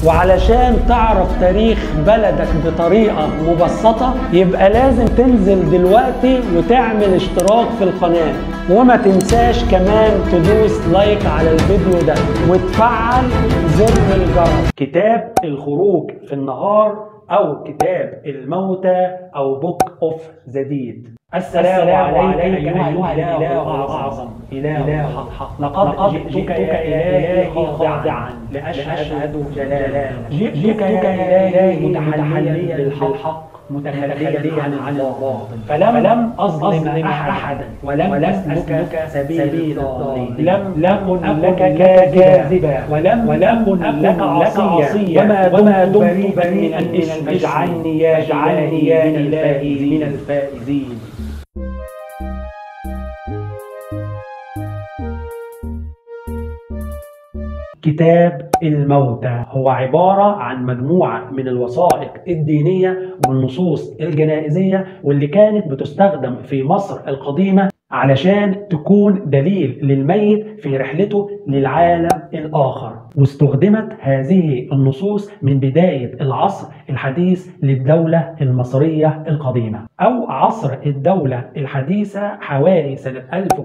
وعلشان تعرف تاريخ بلدك بطريقة مبسطة يبقى لازم تنزل دلوقتي وتعمل اشتراك في القناة وما تنساش كمان تدوس لايك على الفيديو ده وتفعل زر الجرس كتاب الخروج في النهار او كتاب الموتى او بوك اوف ذا ديد السلام عليك ايها الاله الاعظم اله حق لقد جئتك الهي خاضعا لاشهد جلالك جئتك الهي متحليا بالحق متخليا عن الباطل فلم لم اظلم احدا ولم اسلك سبيل الضالين لم لم لك كاذبا ولم ولم لك عصيا وما وما دمت بريئا من الاسم اجعلني يا اجعلني يا الهي من الفائزين كتاب الموتى هو عبارة عن مجموعة من الوثائق الدينية والنصوص الجنائزية واللي كانت بتستخدم في مصر القديمة علشان تكون دليل للميت في رحلته للعالم الآخر واستخدمت هذه النصوص من بداية العصر الحديث للدولة المصرية القديمة أو عصر الدولة الحديثة حوالي سنة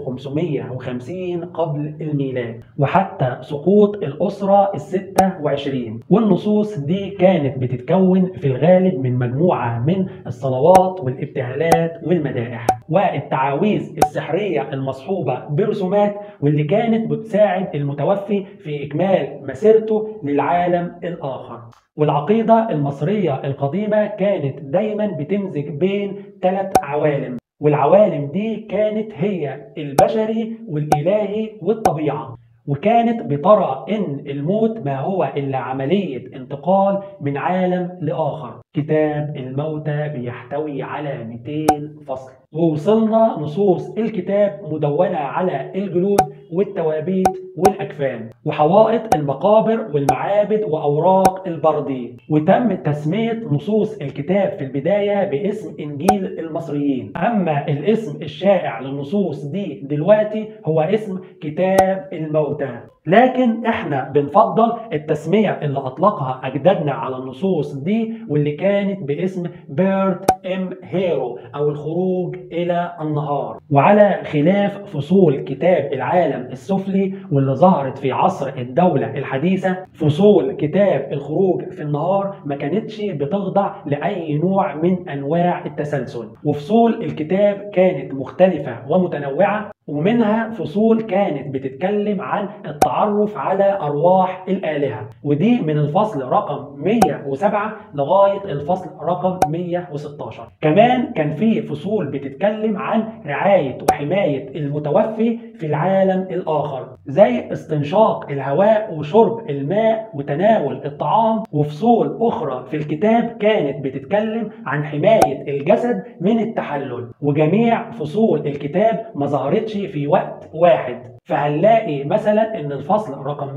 1550 قبل الميلاد وحتى سقوط الأسرة الستة وعشرين والنصوص دي كانت بتتكون في الغالب من مجموعة من الصلوات والابتهالات والمدائح والتعاويذ السحرية المصحوبة برسومات واللي كانت بتساعد المتوفي في إكمال مسيرته للعالم الآخر والعقيدة المصرية القديمة كانت دايما بتمزج بين ثلاث عوالم والعوالم دي كانت هي البشري والإلهي والطبيعة وكانت بترى ان الموت ما هو الا عمليه انتقال من عالم لاخر كتاب الموتى بيحتوي على 200 فصل ووصلنا نصوص الكتاب مدونه على الجلود والتوابيت والاكفان وحوائط المقابر والمعابد واوراق البردي وتم تسميه نصوص الكتاب في البدايه باسم انجيل المصريين اما الاسم الشائع للنصوص دي دلوقتي هو اسم كتاب الموتى لكن احنا بنفضل التسمية اللي اطلقها اجدادنا على النصوص دي واللي كانت باسم بيرت ام هيرو او الخروج الى النهار وعلى خلاف فصول كتاب العالم السفلي واللي ظهرت في عصر الدولة الحديثة فصول كتاب الخروج في النهار ما كانتش بتخضع لأي نوع من أنواع التسلسل وفصول الكتاب كانت مختلفة ومتنوعة ومنها فصول كانت بتتكلم عن التعرف على أرواح الآلهة ودي من الفصل رقم 107 لغاية الفصل رقم 116 كمان كان في فصول بتتكلم عن رعاية وحماية المتوفي في العالم الآخر زي استنشاق الهواء وشرب الماء وتناول الطعام وفصول أخرى في الكتاب كانت بتتكلم عن حماية الجسد من التحلل وجميع فصول الكتاب ما ظهرتش في وقت واحد فهنلاقي مثلا ان الفصل رقم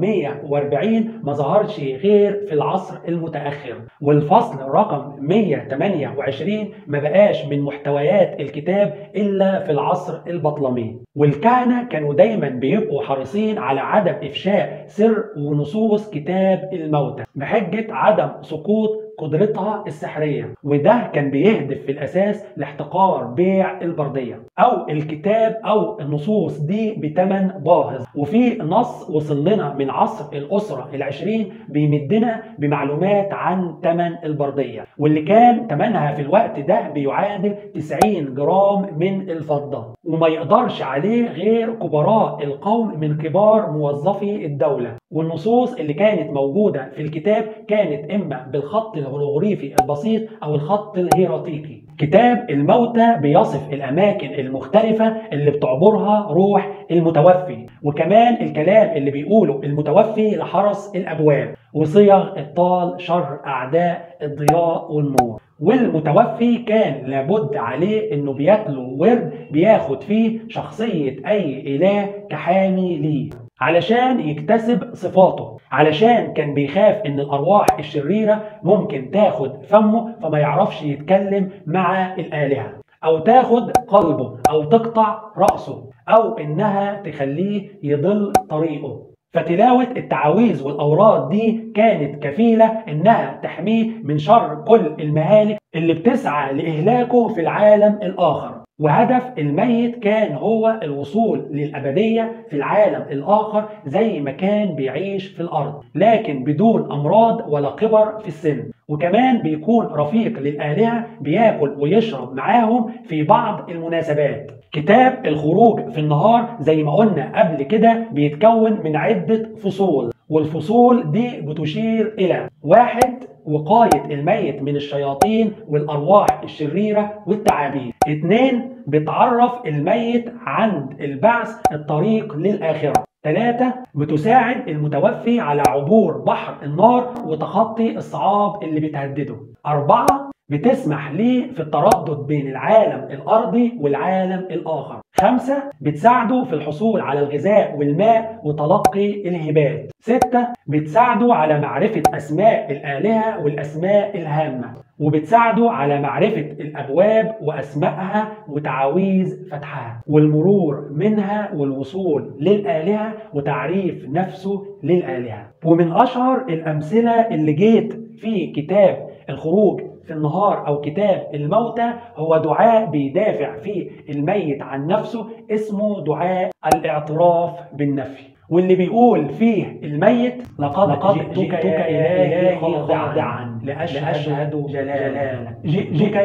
140 ما ظهرش غير في العصر المتاخر والفصل رقم 128 ما بقاش من محتويات الكتاب الا في العصر البطلمي والكهنه كانوا دايما بيبقوا حريصين على عدم افشاء سر ونصوص كتاب الموتى بحجه عدم سقوط قدرتها السحرية وده كان بيهدف في الأساس لاحتقار بيع البردية أو الكتاب أو النصوص دي بتمن باهظ وفي نص وصل لنا من عصر الأسرة العشرين بيمدنا بمعلومات عن تمن البردية واللي كان تمنها في الوقت ده بيعادل 90 جرام من الفضة وما يقدرش عليه غير كبراء القوم من كبار موظفي الدولة والنصوص اللي كانت موجودة في الكتاب كانت إما بالخط الهيروغليفي البسيط أو الخط الهيراتيقي كتاب الموتى بيصف الأماكن المختلفة اللي بتعبرها روح المتوفي وكمان الكلام اللي بيقوله المتوفي لحرس الأبواب وصيغ إبطال شر أعداء الضياء والنور والمتوفي كان لابد عليه انه بيتلو ورد بياخد فيه شخصية اي اله كحامي ليه علشان يكتسب صفاته علشان كان بيخاف ان الارواح الشريرة ممكن تاخد فمه فما يعرفش يتكلم مع الالهة او تاخد قلبه او تقطع رأسه او انها تخليه يضل طريقه فتلاوة التعاويذ والأوراد دي كانت كفيلة إنها تحميه من شر كل المهالك اللي بتسعى لإهلاكه في العالم الآخر وهدف الميت كان هو الوصول للأبدية في العالم الآخر زي ما كان بيعيش في الأرض لكن بدون أمراض ولا كبر في السن وكمان بيكون رفيق للآلهة بياكل ويشرب معاهم في بعض المناسبات كتاب الخروج في النهار زي ما قلنا قبل كده بيتكون من عدة فصول والفصول دي بتشير إلى واحد وقاية الميت من الشياطين والأرواح الشريرة والتعابين اتنين بتعرف الميت عند البعث الطريق للآخرة ثلاثة بتساعد المتوفي على عبور بحر النار وتخطي الصعاب اللي بتهدده أربعة بتسمح ليه في التردد بين العالم الأرضي والعالم الآخر خمسة بتساعده في الحصول على الغذاء والماء وتلقي الهبات ستة بتساعده على معرفة أسماء الآلهة والأسماء الهامة وبتساعده على معرفة الأبواب وأسمائها وتعاويذ فتحها والمرور منها والوصول للآلهة وتعريف نفسه للآلهة ومن أشهر الأمثلة اللي جيت في كتاب الخروج في النهار أو كتاب الموتى هو دعاء بيدافع فيه الميت عن نفسه اسمه دعاء الاعتراف بالنفي واللي بيقول فيه الميت لقد, لقد جئتك يا إلهي خاضعا لأشهد جلالك جئتك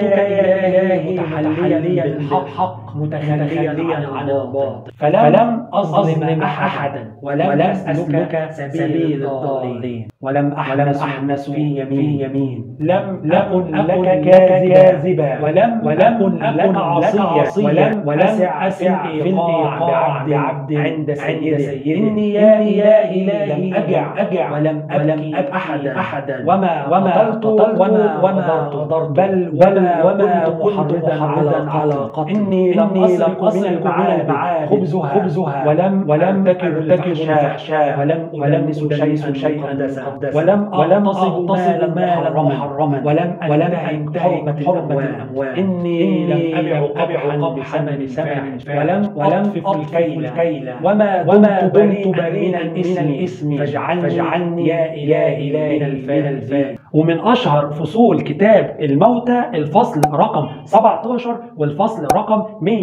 يا إلهي متحليا بالحق متخليا عن الباطل فلم أظلم أحدا ولم أسلك سبيل الضالين ولم أحنس في يمين يمين لم أكن لك كاذبا ولم ولم أكن عصيا ولم ولم أسع في الإيقاع بعبد عند سيدي إني يا إلهي لم أجع أجع ولم أبكي أحدا أحدا وما وما قتلت وما وما ضربت بل وما وما كنت محرضا على قتل إني لم أسرق من المعاد خبزها خبزها ولم ولم أرتكب الفحشاء ولم ولم شيء شيئا ولم ولم أغتصب مالا محرما ولم ولم أنتهك حرمة الأموال إني لم أبع قبحا بثمن ثمن ولم ولم أطفف الكيل وما وما دمت بريئا من الإثم فاجعلني فاجعلني يا إلهي من الفائزين ومن أشهر فصول كتاب الموتى الفصل رقم 17 والفصل رقم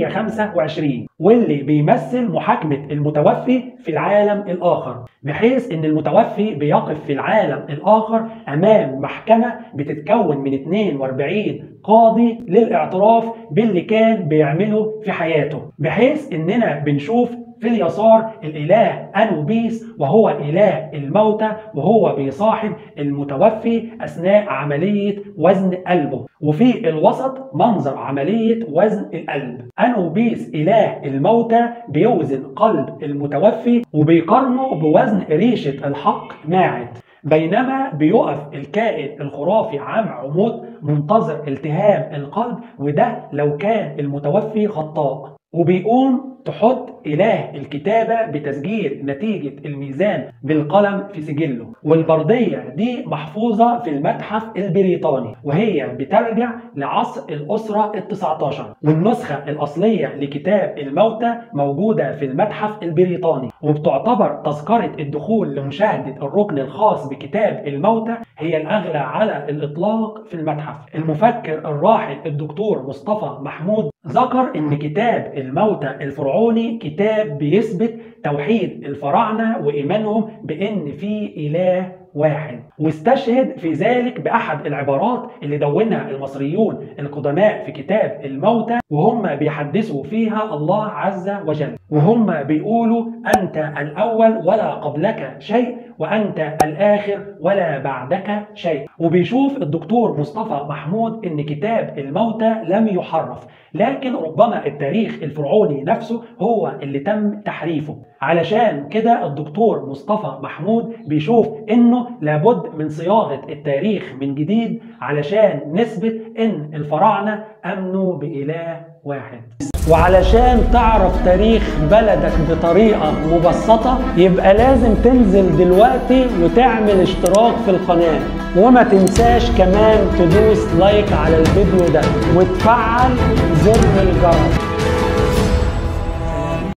125 واللي بيمثل محاكمة المتوفي في العالم الآخر بحيث إن المتوفي بيقف في العالم الآخر أمام محكمة بتتكون من 42 قاضي للاعتراف باللي كان بيعمله في حياته بحيث إننا بنشوف في اليسار الإله أنوبيس وهو إله الموتى وهو بيصاحب المتوفي أثناء عملية وزن قلبه وفي الوسط منظر عملية وزن القلب أنوبيس إله الموتى بيوزن قلب المتوفي وبيقارنه بوزن ريشة الحق ماعد بينما بيقف الكائن الخرافي عام عمود منتظر التهام القلب وده لو كان المتوفي خطاء وبيقوم تحط إله الكتابة بتسجيل نتيجة الميزان بالقلم في سجله والبردية دي محفوظة في المتحف البريطاني وهي بترجع لعصر الأسرة التسعة عشر والنسخة الأصلية لكتاب الموتى موجودة في المتحف البريطاني وبتعتبر تذكرة الدخول لمشاهدة الركن الخاص بكتاب الموتى هي الأغلى على الإطلاق في المتحف المفكر الراحل الدكتور مصطفى محمود ذكر ان كتاب الموتى الفرعوني كتاب بيثبت توحيد الفراعنه وايمانهم بان في اله واحد واستشهد في ذلك باحد العبارات اللي دونها المصريون القدماء في كتاب الموتى وهم بيحدثوا فيها الله عز وجل وهم بيقولوا انت الاول ولا قبلك شيء وانت الاخر ولا بعدك شيء وبيشوف الدكتور مصطفى محمود ان كتاب الموتى لم يحرف لكن ربما التاريخ الفرعوني نفسه هو اللي تم تحريفه علشان كده الدكتور مصطفى محمود بيشوف انه لابد من صياغه التاريخ من جديد علشان نثبت ان الفراعنه امنوا باله واحد وعلشان تعرف تاريخ بلدك بطريقة مبسطة يبقى لازم تنزل دلوقتي وتعمل اشتراك في القناة وما تنساش كمان تدوس لايك على الفيديو ده وتفعل زر الجرس